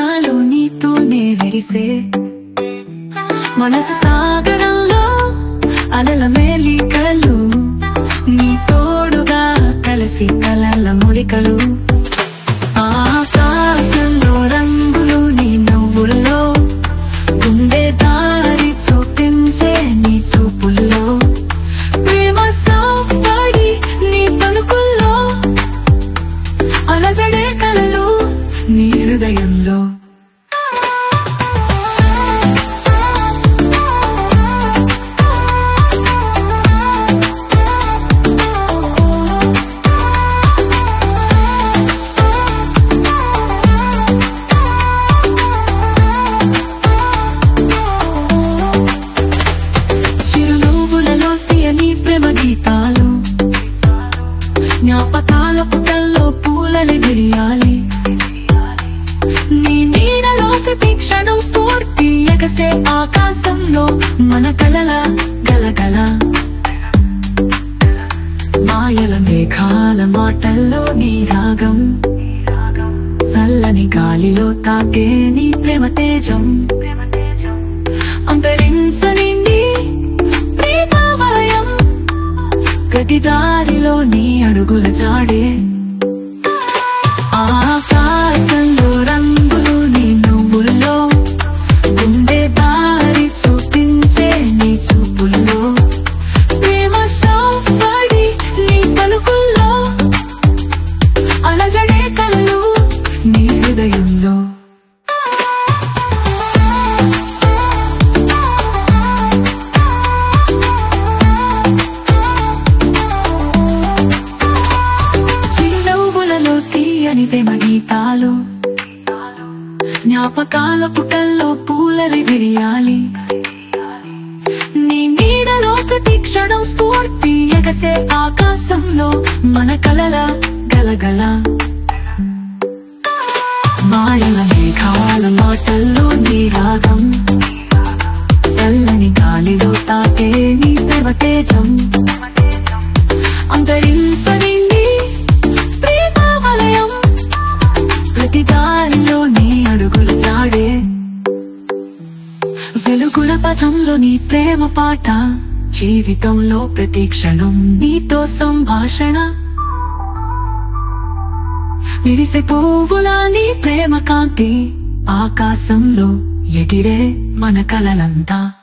క్షణాలు నీతోనే విరిసే మనసు సాగరంలో అలల మేలికలు నీ తోడుగా కలిసి కలల ముడికలు ఆకాశంలో రంగులు నీ నవ్వుల్లో గుండె దారి చూపించే నీ చూపుల్లో ప్రేమ సాపడి నీ పలుకుల్లో అలజడే కలలు నీ హృదయంలో చిరునవ్వులలో తీయని ప్రేమ గీతాలు జ్ఞాపకాల పుటల్లో పూలని విరియాలి నీ నీడలో ప్రతి క్షణం స్ఫూర్తి ఎగసే ఆకాశంలో మన కలల గలగల మాయల మేఘాల మాటల్లో నీ రాగం చల్లని గాలిలో తాకే నీ ప్రేమ తేజం అంతరించని నీ ప్రేమ వలయం ప్రతి దారిలో నీ అడుగుల జాడే ఆకాశంలో రంగులు నీ నువ్వుల్లో గుండె దారి చూపించే నీ చూపుల్లో ప్రేమ సాపడి నీ పలుకుల్లో అలజడే కలలు నీ హృదయంలో చిరునవ్వులలో తీయని ప్రేమ గీతాలు జ్ఞాపకాల పుటల్లో పూలలి విరియాలి నీ నీడలో ప్రతి క్షణం స్ఫూర్తి ఎగసే ఆకాశంలో మన కలల గలగల మాయల మేఘాల మాటల్లో నీ రాగం చల్లని గాలిలో తాకే నీ ప్రేమ తేజం అంతరించని నీ ప్రేమ వలయం ప్రతి దారిలో నీ అడుగుల జాడే వెలుగుల పథంలో నీ ప్రేమ పాట జీవితంలో ప్రతి క్షణం నీతో సంభాషణ విరిసే పువ్వులా నీ ప్రేమ కాంతి ఆకాశంలో ఎగిరే మన కలలంతా